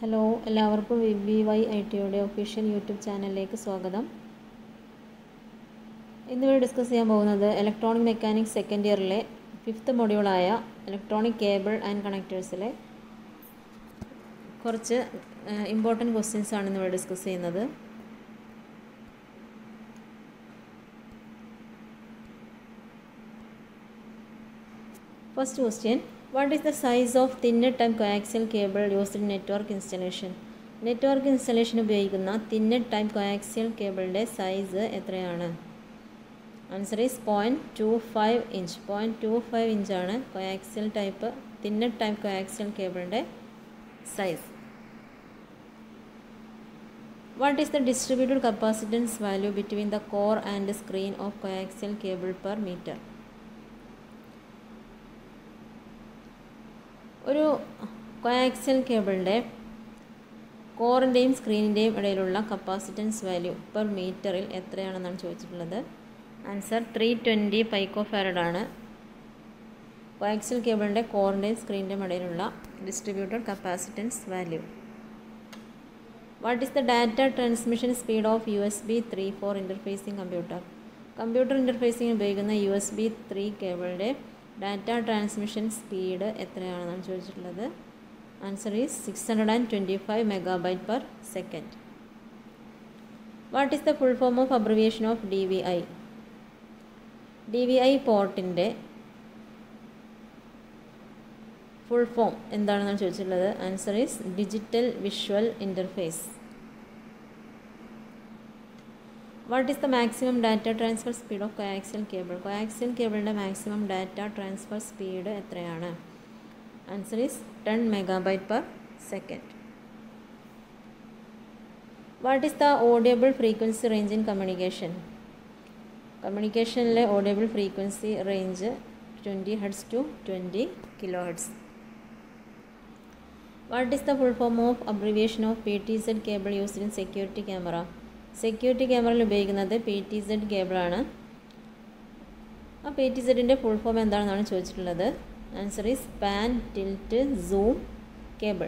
hello എല്ലാവർക്കും V V Y I ടിയുടെ official YouTube ചാനലിലേക്ക് സ്വാഗതം ഇന്നിവിടെ ഡിസ്കസ് ചെയ്യാൻ പോകുന്നത് ഇലക്ട്രോണിക് മെക്കാനിക്സ് സെക്കൻഡ് ഇയറിലെ ഫിഫ്ത്ത് മൊഡ്യൂളായ ഇലക്ട്രോണിക് കേബിൾ ആൻഡ് കണക്ടേഴ്സിലെ കുറച്ച് ഇമ്പോർട്ടൻറ്റ് ക്വസ്റ്റ്യൻസ് ആണ് ഇന്നിവിടെ ഡിസ്കസ് ചെയ്യുന്നത് first question what is the size of thinner type coaxial cable used in network installation network installation ഉപയോഗിക്കുന്ന തിന്നർ ടൈപ്പ് കോയാക്സിയൽ കേബിളിൻ്റെ സൈസ് എത്രയാണ് answer is point two five inch point two five ഇഞ്ചാണ് coaxial type thinner type coaxial കേബിളിൻ്റെ size what is the distributed capacitance value between the core and screen of coaxial cable per metre ഒരു coaxial കേബിളിൻ്റെ കോറിൻ്റെയും സ്ക്രീനിൻ്റെയും ഇടയിലുള്ള capacitance value per മീറ്ററിൽ എത്രയാണെന്നാണ് ചോദിച്ചിട്ടുള്ളത് ആൻസർ ത്രീ ട്വൻറ്റി പൈക്കോ ഫാരഡാണ് കോയാക്സിയൽ കേബിളിൻ്റെ കോറിൻ്റെയും സ്ക്രീനിൻ്റെയും ഇടയിലുള്ള distributed capacitance value what is the data transmission speed of U S B three for interfacing computer computer interfacing ഉപയോഗിക്കുന്ന യു എസ് ബി ത്രീ കേബിളിൻ്റെ ഡാറ്റ ട്രാൻസ്മിഷൻ സ്പീഡ് എത്രയാണെന്നാണ് ചോദിച്ചിട്ടുള്ളത് answer is six hundred and twenty five megabyte per second what is the full form of abbreviation of D V I D V I പോർട്ടിൻ്റെ full form എന്താണെന്നാണ് ചോദിച്ചിട്ടുള്ളത് answer is digital visual interface what is the maximum data transfer speed of coaxial cable coaxial കേബിളിൻ്റെ maximum data transfer speed എത്രയാണ് answer is ten megabyte per second what is the audible frequency range in communication കമ്മ്യൂണിക്കേഷനിലെ audible frequency range twenty hertz to twenty kilo hertz what is the full form of abbreviation of P T Z cable used in security camera security ക്യാമറയിൽ ഉപയോഗിക്കുന്നത് P T Z കേബിളാണ് ആ P T സെഡിൻ്റെ full form എന്താണെന്നാണ് ചോദിച്ചിട്ടുള്ളത് answer is pan tilt zoom cable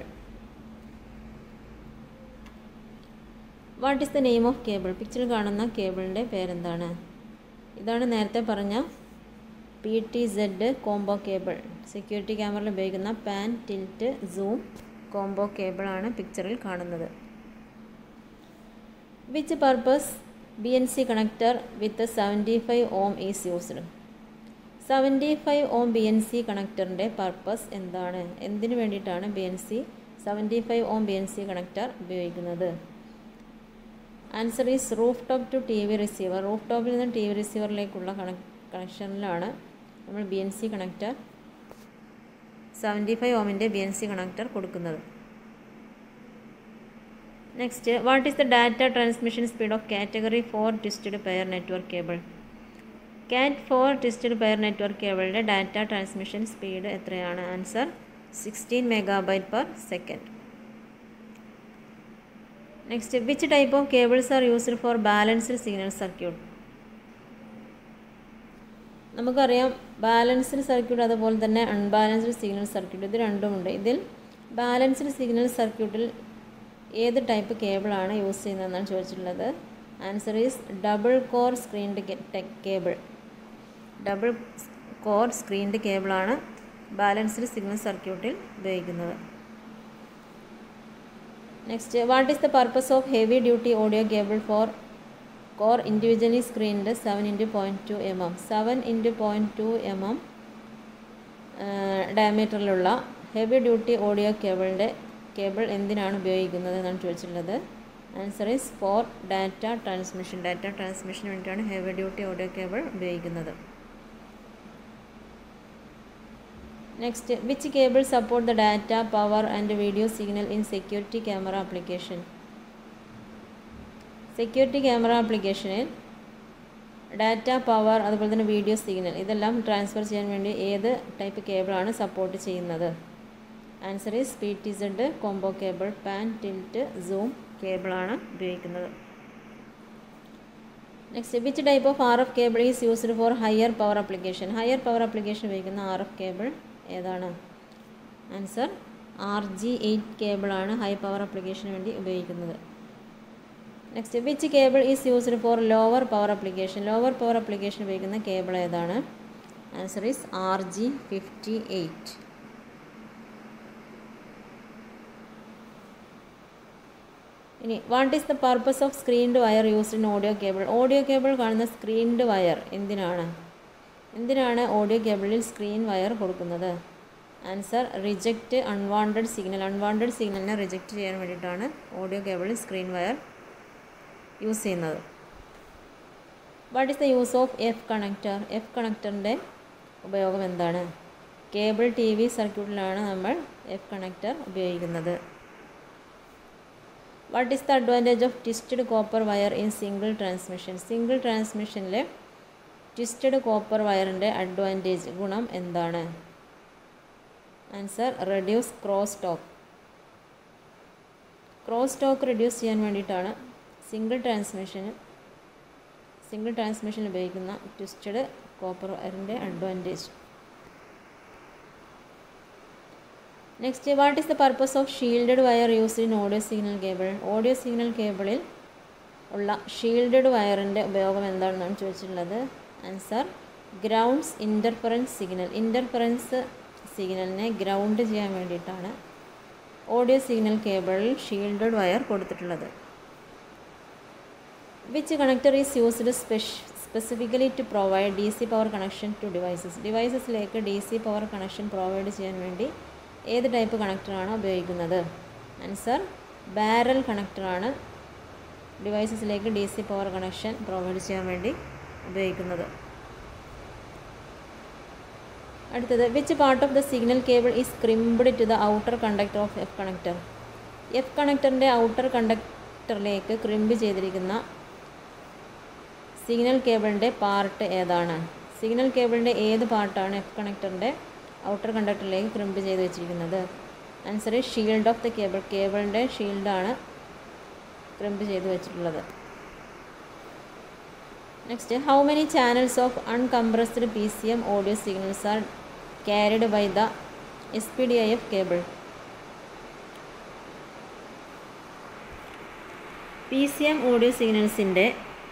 what is the name of cable പിക്ചറിൽ കാണുന്ന കേബിളിൻ്റെ പേരെന്താണ് ഇതാണ് നേരത്തെ പറഞ്ഞ P T Z combo cable security ക്യാമറയിൽ ഉപയോഗിക്കുന്ന പാൻ ടിൽറ്റ് സൂം കോംബോ കേബിളാണ് പിക്ചറിൽ കാണുന്നത് which purpose B N C connector with seventy five ohm is used seventy five ohm B N C കണക്ടറിൻ്റെ പർപ്പസ് എന്താണ് എന്തിനു വേണ്ടിയിട്ടാണ് B N C seventy five ohm B N C connector ഉപയോഗിക്കുന്നത് answer is roof top to T V receiver roof ടോപ്പിൽ നിന്ന് T V റിസീവറിലേക്കുള്ള കണക് കണക്ഷനിലാണ് നമ്മൾ B N C connector seventy five ഓമിൻ്റെ ബി എൻ സി കണക്ടർ കൊടുക്കുന്നത് next what is the data transmission speed of category four twisted pair network cable cat four twisted pair network കേബിളിൻ്റെ data transmission speed എത്രയാണ് answer sixteen megabyte per second next which type of cables are used for balanced signal circuit നമുക്കറിയാം balanced circuit അതുപോലെ തന്നെ unbalanced signal circuit ഇത് രണ്ടുമുണ്ട് ഇതിൽ balanced signal സർക്യൂട്ടിൽ ഏത് type കേബിളാണ് use ചെയ്യുന്നതെന്നാണ് ചോദിച്ചിട്ടുള്ളത് answer is double core screened cable double core screened കേബിളാണ് ബാലൻസ്ഡ് സിഗ്നൽ സർക്യൂട്ടിൽ ഉപയോഗിക്കുന്നത് next what is the purpose of heavy duty audio cable four core individually screened seven into point two M M seven into point two M M ഡയമീറ്ററിലുള്ള heavy duty audio കേബിളിൻ്റെ cable എന്തിനാണ് ഉപയോഗിക്കുന്നത് എന്നാണ് ചോദിച്ചിട്ടുള്ളത് answer is for data transmission data ട്രാൻസ്മിഷന് വേണ്ടിയിട്ടാണ് heavy duty audio cable ഉപയോഗിക്കുന്നത് next which cable support the data power and video signal in security camera application security camera ആപ്ലിക്കേഷനിൽ ഡാറ്റ പവർ അതുപോലെ തന്നെ വീഡിയോ സിഗ്നൽ ഇതെല്ലാം ട്രാൻസ്ഫർ ചെയ്യാൻ വേണ്ടി ഏത് ടൈപ്പ് കേബിളാണ് സപ്പോർട്ട് ചെയ്യുന്നത് answer is P T Z combo cable pan tilt zoom കേബിളാണ് ഉപയോഗിക്കുന്നത് next which type of R F cable is used for higher power application higher power application ഉപയോഗിക്കുന്ന R F cable ഏതാണ് answer R G eight കേബിളാണ് high power അപ്ലിക്കേഷന് വേണ്ടി ഉപയോഗിക്കുന്നത് next which cable is used for lower power application lower power application ഉപയോഗിക്കുന്ന cable ഏതാണ് answer is R G fifty eight ഇനി what is the purpose of screened wire used in audio cable audio cable കാണുന്ന screened wire എന്തിനാണ് എന്തിനാണ് audio കേബിളിൽ screen wire കൊടുക്കുന്നത് answer reject unwanted signal unwanted സിഗ്നലിനെ reject ചെയ്യാൻ വേണ്ടിയിട്ടാണ് ഓഡിയോ കേബിളിൽ സ്ക്രീൻ വയർ യൂസ് ചെയ്യുന്നത് what is the use of F connector F കണക്ടറിൻ്റെ ഉപയോഗം എന്താണ് കേബിൾ ടി വി സർക്യൂട്ടിലാണ് നമ്മൾ എഫ് കണക്ടർ ഉപയോഗിക്കുന്നത് what is the advantage of twisted copper wire in single transmission single ട്രാൻസ്മിഷനിലെ ട്വിസ്റ്റഡ് കോപ്പർ വയറിൻ്റെ advantage ഗുണം എന്താണ് answer reduce cross talk cross talk reduce ചെയ്യാൻ വേണ്ടിയിട്ടാണ് സിംഗിൾ ട്രാൻസ്മിഷന് സിംഗിൾ ട്രാൻസ്മിഷനിൽ ഉപയോഗിക്കുന്ന ട്വിസ്റ്റഡ് കോപ്പർ വയറിൻ്റെ advantage next what is the purpose of shielded wire used in audio signal cable audio signal കേബിളിൽ ഉള്ള ഷീൽഡഡ് വയറിൻ്റെ ഉപയോഗം എന്താണെന്നാണ് ചോദിച്ചിട്ടുള്ളത് answer grounds interference signal interference സിഗ്നലിനെ ഗ്രൗണ്ട് ചെയ്യാൻ വേണ്ടിയിട്ടാണ് ഓഡിയോ സിഗ്നൽ കേബിളിൽ ഷീൽഡഡ് വയർ കൊടുത്തിട്ടുള്ളത് വിച്ച് കണക്ടർ ഈസ് യൂസ്ഡ് സ്പെഷ് specifically to provide D C power connection to devices ഡിവൈസസിലേക്ക് D C power connection provide ചെയ്യാൻ വേണ്ടി ഏത് ടൈപ്പ് കണക്ടറാണ് ഉപയോഗിക്കുന്നത് ആൻസർ ബാരൽ കണക്ടറാണ് ഡിവൈസസിലേക്ക് D C power connection provide ചെയ്യാൻ വേണ്ടി ഉപയോഗിക്കുന്നത് അടുത്തത് which part of the signal cable is crimped to the outer conductor of F connector F കണക്ടറിൻ്റെ ഔട്ടർ കണ്ടക്ടറിലേക്ക് ക്രിംബ് ചെയ്തിരിക്കുന്ന സിഗ്നൽ കേബിളിൻ്റെ പാർട്ട് ഏതാണ് സിഗ്നൽ കേബിളിൻ്റെ ഏത് പാർട്ടാണ് എഫ് കണക്ടറിൻ്റെ ഔട്ടർ കണ്ടക്ടറിലേക്ക് ക്രിംബ് ചെയ്ത് വെച്ചിരിക്കുന്നത് answer shield of the cable കേബിളിൻ്റെ ഷീൽഡാണ് ക്രിംബ് ചെയ്ത് വെച്ചിട്ടുള്ളത് next how many channels of uncompressed P C M audio signals are carried by the S P D I F cable P C M audio സിഗ്നൽസിൻ്റെ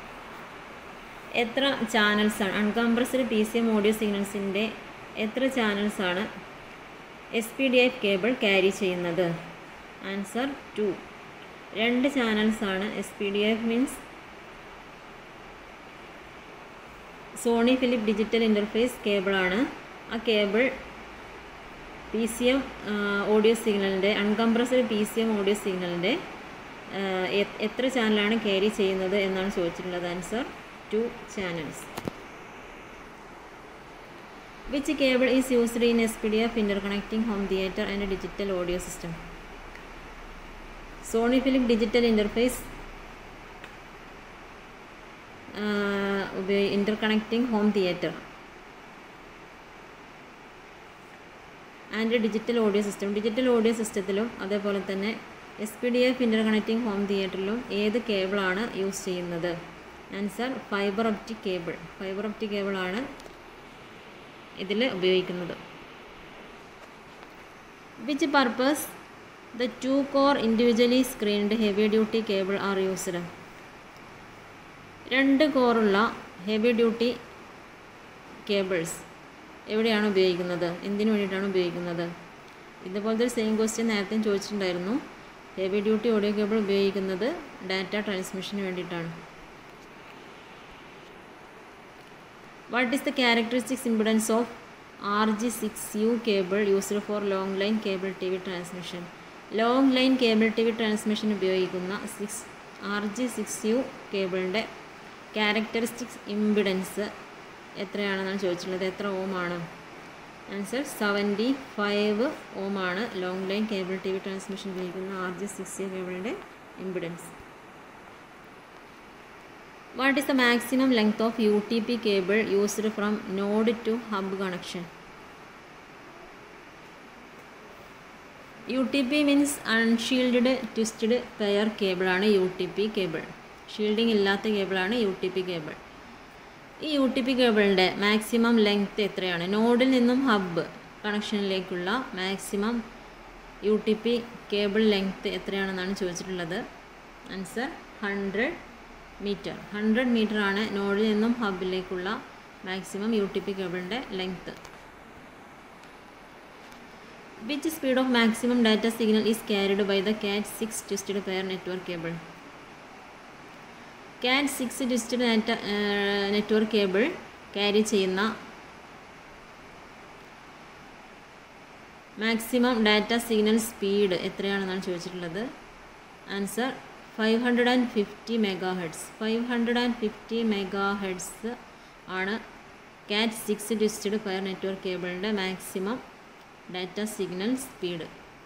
എത്ര ചാനൽസാണ് uncompressed P C M audio സിഗ്നൽസിൻ്റെ എത്ര ചാനൽസാണ് S P D F cable carry ചെയ്യുന്നത് answer two രണ്ട് ചാനൽസാണ് S P D F means Sony Philip digital interface കേബിളാണ് ആ cable P C M audio സിഗ്നലിൻ്റെ uncompressed P C M audio സിഗ്നലിൻ്റെ എത്ര ചാനലാണ് ക്യാരി ചെയ്യുന്നത് എന്നാണ് ചോദിച്ചിട്ടുള്ളത് answer two channels which cable is used in S P D F interconnecting home theatre and digital audio system Sony Philip digital interface ഉപയോഗി interconnecting home theatre and digital audio system digital audio സിസ്റ്റത്തിലും അതേപോലെ തന്നെ S P D F interconnecting home തിയേറ്ററിലും ഏത് കേബിളാണ് use ചെയ്യുന്നത് answer fibre optic cable fibre optic കേബിളാണ് ഇതിൽ ഉപയോഗിക്കുന്നത് which purpose the two core individually screened heavy duty cable are used രണ്ട് കോറുള്ള ഹെവി ഡ്യൂട്ടി കേബിൾസ് എവിടെയാണ് ഉപയോഗിക്കുന്നത് എന്തിനു വേണ്ടിയിട്ടാണ് ഉപയോഗിക്കുന്നത് ഇതുപോലത്തെ ഒരു സെയിം ക്വസ്റ്റ്യൻ നേരത്തെ ചോദിച്ചിട്ടുണ്ടായിരുന്നു ഹെവി ഡ്യൂട്ടി ഓഡിയോ കേബിൾ ഉപയോഗിക്കുന്നത് ഡാറ്റ ട്രാൻസ്മിഷന് വേണ്ടിയിട്ടാണ് what is the characteristics impedance of R G six U cable used for long line cable T V transmission long line cable T V transmission ഉപയോഗിക്കുന്ന six R G six U കേബിളിൻ്റെ characteristics impedance എത്രയാണെന്നാണ് ചോദിച്ചിട്ടുള്ളത് എത്ര ഓമാണ് answer seventy five ഓമാണ് long line cable T V transmission ഉപയോഗിക്കുന്ന R G six U കേബിളിൻ്റെ impedance what is the maximum length of U T P cable used from node to hub connection U T P means unshielded twisted pair കേബിളാണ് U T P cable shielding ഇല്ലാത്ത കേബിളാണ് U T P cable ഈ U T P കേബിളിൻ്റെ maximum length എത്രയാണ് നോഡിൽ നിന്നും hub കണക്ഷനിലേക്കുള്ള maximum U T P cable length എത്രയാണെന്നാണ് ചോദിച്ചിട്ടുള്ളത് answer hundred metre hundred metre ആണ് നോഡിൽ നിന്നും ഹബിലേക്കുള്ള മാക്സിമം യു ടി പി കേബിളിൻ്റെ length which speed of maximum data signal is carried by the cat six twisted pair network cable cat six twisted data network cable carry ചെയ്യുന്ന maximum data signal speed എത്രയാണെന്നാണ് ചോദിച്ചിട്ടുള്ളത് answer five hundred and fifty mega hertz five hundred and fifty mega hertz ആണ് cat six twisted pair network കേബിളിൻ്റെ maximum data signal speed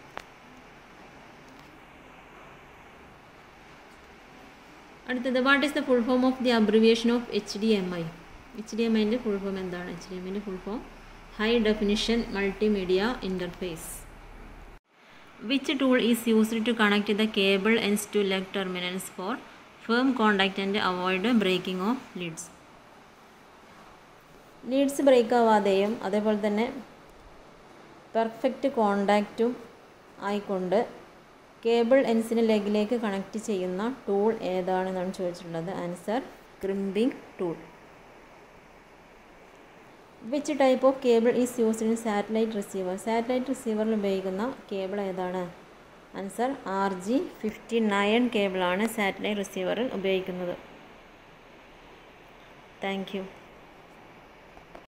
അടുത്തത് what is the full form of the abbreviation of H D M I H D M ഐൻ്റെ full form എന്താണ് H D M ഐൻ്റെ full form high definition multimedia interface which tool is used to connect the cable ends to leg terminals for firm contact and avoid breaking of leads leads break ആവാതെയും അതേപോലെ തന്നെ perfect കോണ്ടാക്റ്റും ആയിക്കൊണ്ട് cable എൻസിന് ലെഗിലേക്ക് connect ചെയ്യുന്ന tool ഏതാണെന്നാണ് ചോദിച്ചിട്ടുള്ളത് answer crimping tool which type of cable is used in satellite receiver satellite റിസീവറിൽ ഉപയോഗിക്കുന്ന കേബിൾ ഏതാണ് answer R G fifty nine കേബിളാണ് satellite റിസീവറിൽ ഉപയോഗിക്കുന്നത് താങ്ക് യു